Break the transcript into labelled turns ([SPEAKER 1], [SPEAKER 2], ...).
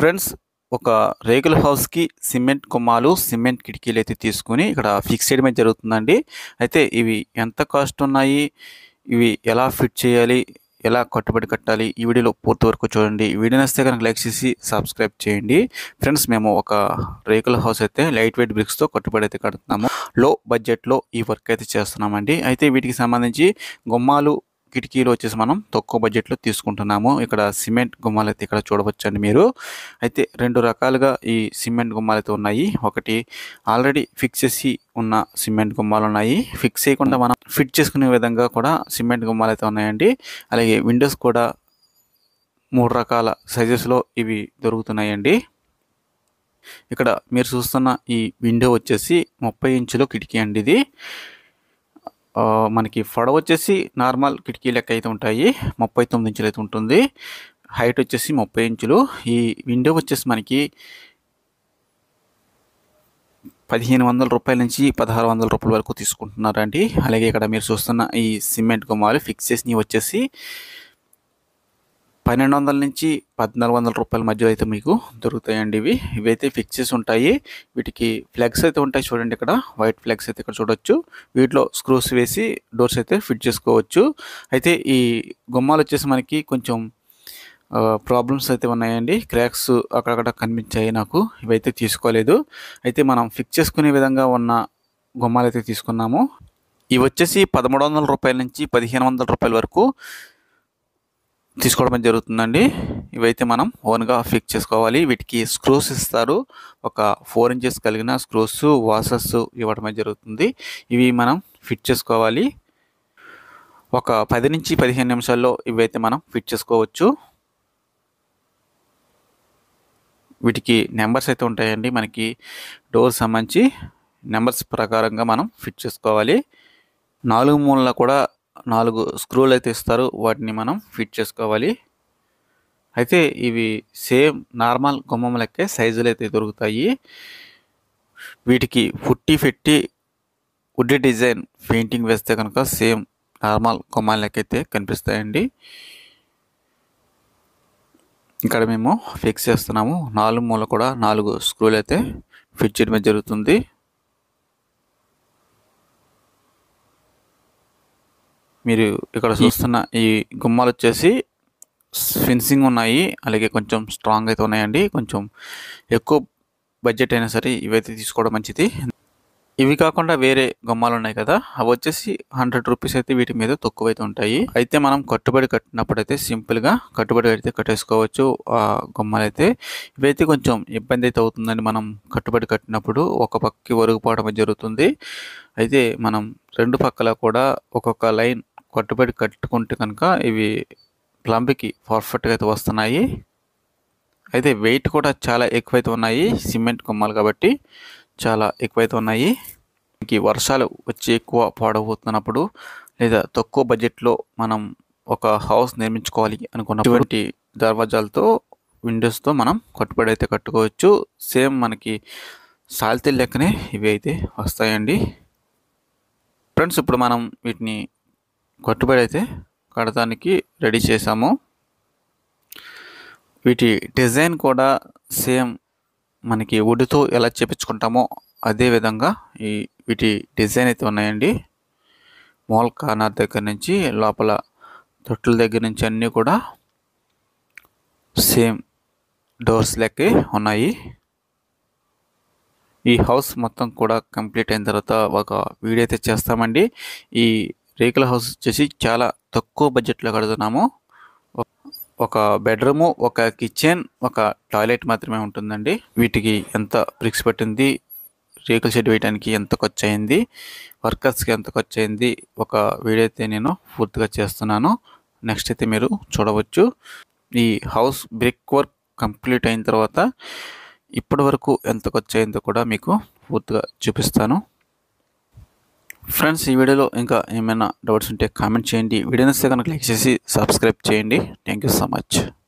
[SPEAKER 1] friends ఒక రేకుల హౌస్కి సిమెంట్ కొమ్మాలు సిమెంట్ కిటికీలు అయితే తీసుకుని ఇక్కడ ఫిక్స్ చేయడమే జరుగుతుందండి అయితే ఇవి ఎంత కాస్ట్ ఉన్నాయి ఇవి ఎలా ఫిట్ చేయాలి ఎలా కట్టుబడి కట్టాలి ఈ వీడియోలో పూర్తి వరకు చూడండి ఈ వీడియో నచ్చితే కనుక లైక్ చేసి సబ్స్క్రైబ్ చేయండి ఫ్రెండ్స్ మేము ఒక రేకుల హౌస్ అయితే లైట్ వెయిట్ బ్రిక్స్తో కట్టుబడి అయితే కడుతున్నాము లో బడ్జెట్లో ఈ వర్క్ అయితే చేస్తున్నామండి అయితే వీటికి సంబంధించి గుమ్మాలు కిటికీలు వచ్చేసి మనం తక్కువ బడ్జెట్లో తీసుకుంటున్నాము ఇక్కడ సిమెంట్ గుమ్మాలు అయితే ఇక్కడ చూడవచ్చండి మీరు అయితే రెండు రకాలుగా ఈ సిమెంట్ గుమ్మాలు అయితే ఉన్నాయి ఒకటి ఆల్రెడీ ఫిక్స్ చేసి ఉన్న సిమెంట్ గుమ్మాలు ఉన్నాయి ఫిక్స్ చేయకుండా మనం ఫిట్ చేసుకునే విధంగా కూడా సిమెంట్ గుమ్మాలు అయితే ఉన్నాయండి అలాగే విండోస్ కూడా మూడు రకాల సైజెస్లో ఇవి దొరుకుతున్నాయండి ఇక్కడ మీరు చూస్తున్న ఈ విండో వచ్చేసి ముప్పై ఇంచుల కిటికీ అండి ఇది ఆ, మనకి పొడవు వచ్చేసి నార్మల్ కిటికీ లెక్క అయితే ఉంటాయి ముప్పై తొమ్మిది ఇంచులు అయితే ఉంటుంది హైట్ వచ్చేసి ముప్పై ఇంచులు ఈ విండో వచ్చేసి మనకి పదిహేను వందల రూపాయల నుంచి పదహారు వందల రూపాయల వరకు తీసుకుంటున్నారండి అలాగే ఇక్కడ మీరు చూస్తున్న ఈ సిమెంట్ గుమ్మాలు ఫిక్స్ చేసినవి వచ్చేసి పన్నెండు వందల నుంచి పద్నాలుగు వందల రూపాయల మధ్యలో అయితే మీకు దొరుకుతాయండి ఇవి ఇవైతే ఫిక్స్ చేసి ఉంటాయి వీటికి ఫ్లెగ్స్ అయితే ఉంటాయి చూడండి ఇక్కడ వైట్ ఫ్లెగ్స్ అయితే ఇక్కడ చూడొచ్చు వీటిలో స్క్రూస్ వేసి డోర్స్ అయితే ఫిట్ చేసుకోవచ్చు అయితే ఈ గుమ్మాలు వచ్చేసి మనకి కొంచెం ప్రాబ్లమ్స్ అయితే ఉన్నాయండి క్రాక్స్ అక్కడక్కడ కనిపించాయి నాకు ఇవైతే తీసుకోలేదు అయితే మనం ఫిక్స్ చేసుకునే విధంగా ఉన్న గుమ్మాలు అయితే తీసుకున్నాము ఇవి వచ్చేసి పదమూడు వందల రూపాయల నుంచి పదిహేను వందల రూపాయల వరకు తీసుకోవడం జరుగుతుందండి ఇవైతే మనం ఓన్గా ఫిక్స్ చేసుకోవాలి వీటికి స్క్రూస్ ఇస్తారు ఒక ఫోర్ ఇంచెస్ కలిగిన స్క్రూస్ వాసర్స్ ఇవ్వడమే జరుగుతుంది ఇవి మనం ఫిట్ చేసుకోవాలి ఒక పది నుంచి పదిహేను నిమిషాల్లో ఇవైతే మనం ఫిట్ చేసుకోవచ్చు వీటికి నెంబర్స్ అయితే ఉంటాయండి మనకి డోర్ సంబంధించి నెంబర్స్ ప్రకారంగా మనం ఫిట్ చేసుకోవాలి నాలుగు మూలల కూడా నాలుగు స్క్రూలు అయితే ఇస్తారు వాటిని మనం ఫిట్ చేసుకోవాలి అయితే ఇవి సేమ్ నార్మల్ గుమ్మం లెక్కే సైజులు అయితే దొరుకుతాయి వీటికి పుట్టి పెట్టి వుడ్ డిజైన్ పెయింటింగ్ వేస్తే కనుక సేమ్ నార్మల్ గుమ్మాల లెక్క అయితే కనిపిస్తాయండి ఇక్కడ మేము ఫిక్స్ చేస్తున్నాము నాలుగు మూల కూడా నాలుగు స్క్రూలు అయితే ఫిట్ చేయడం జరుగుతుంది మీరు ఇక్కడ చూస్తున్న ఈ గుమ్మాలు వచ్చేసి ఫినిషింగ్ ఉన్నాయి అలాగే కొంచెం స్ట్రాంగ్ అయితే ఉన్నాయండి కొంచెం ఎక్కువ బడ్జెట్ అయినా సరే ఇవైతే తీసుకోవడం మంచిది ఇవి కాకుండా వేరే గుమ్మాలు ఉన్నాయి కదా అవి వచ్చేసి హండ్రెడ్ రూపీస్ అయితే వీటి మీద తక్కువ అయితే ఉంటాయి అయితే మనం కట్టుబడి కట్టినప్పుడు అయితే సింపుల్గా కట్టుబడి అయితే కట్టేసుకోవచ్చు ఆ గుమ్మాలు అయితే ఇవైతే కొంచెం ఇబ్బంది అయితే అవుతుందండి మనం కట్టుబడి కట్టినప్పుడు ఒక పక్కకి ఒరుగుపోవడం జరుగుతుంది అయితే మనం రెండు పక్కల కూడా ఒక్కొక్క లైన్ కట్టుబడి కట్టుకుంటే కనుక ఇవి ప్లంబ్కి పర్ఫెక్ట్గా అయితే వస్తున్నాయి అయితే వెయిట్ కూడా చాలా ఎక్కువైతే ఉన్నాయి సిమెంట్ కొమ్మలు కాబట్టి చాలా ఎక్కువైతే ఉన్నాయి ఈ వర్షాలు వచ్చి ఎక్కువ పాడవుతున్నప్పుడు లేదా తక్కువ బడ్జెట్లో మనం ఒక హౌస్ నిర్మించుకోవాలి అనుకున్నటువంటి దర్వాజాలతో విండోస్తో మనం కట్టుబడి అయితే కట్టుకోవచ్చు సేమ్ మనకి సాల్తీ లెక్కనే ఇవి అయితే వస్తాయండి ఫ్రెండ్స్ ఇప్పుడు మనం వీటిని కట్టుబడి అయితే కడటానికి రెడీ చేసాము వీటి డిజైన్ కూడా సేమ్ మనకి వుడ్తో ఎలా చేపించుకుంటామో అదే విధంగా ఈ వీటి డిజైన్ అయితే ఉన్నాయండి మోల్ కార్నర్ దగ్గర నుంచి లోపల తొట్టుల దగ్గర నుంచి అన్నీ కూడా సేమ్ డోర్స్ లెక్కే ఉన్నాయి ఈ హౌస్ మొత్తం కూడా కంప్లీట్ అయిన తర్వాత ఒక వీడియో అయితే చేస్తామండి ఈ రేకుల హౌస్ వచ్చేసి చాలా తక్కువ బడ్జెట్లో కడుతున్నాము ఒక బెడ్రూము ఒక కిచెన్ ఒక టాయిలెట్ మాత్రమే ఉంటుందండి వీటికి ఎంత బ్రిక్స్ పట్టింది రేకుల షెడ్ వేయడానికి ఎంత ఖర్చు అయింది వర్కర్స్కి ఎంత ఖర్చు అయింది ఒక వీడియో అయితే నేను పూర్తిగా చేస్తున్నాను నెక్స్ట్ అయితే మీరు చూడవచ్చు ఈ హౌస్ బ్రిక్ వర్క్ కంప్లీట్ అయిన తర్వాత ఇప్పటి వరకు ఎంత ఖర్చు అయిందో కూడా మీకు పూర్తిగా చూపిస్తాను ఫ్రెండ్స్ ఈ వీడియోలో ఇంకా ఏమైనా డౌట్స్ ఉంటే కామెంట్ చేయండి వీడియో నచ్చితే కనుక లైక్ చేసి సబ్స్క్రైబ్ చేయండి థ్యాంక్ యూ సో మచ్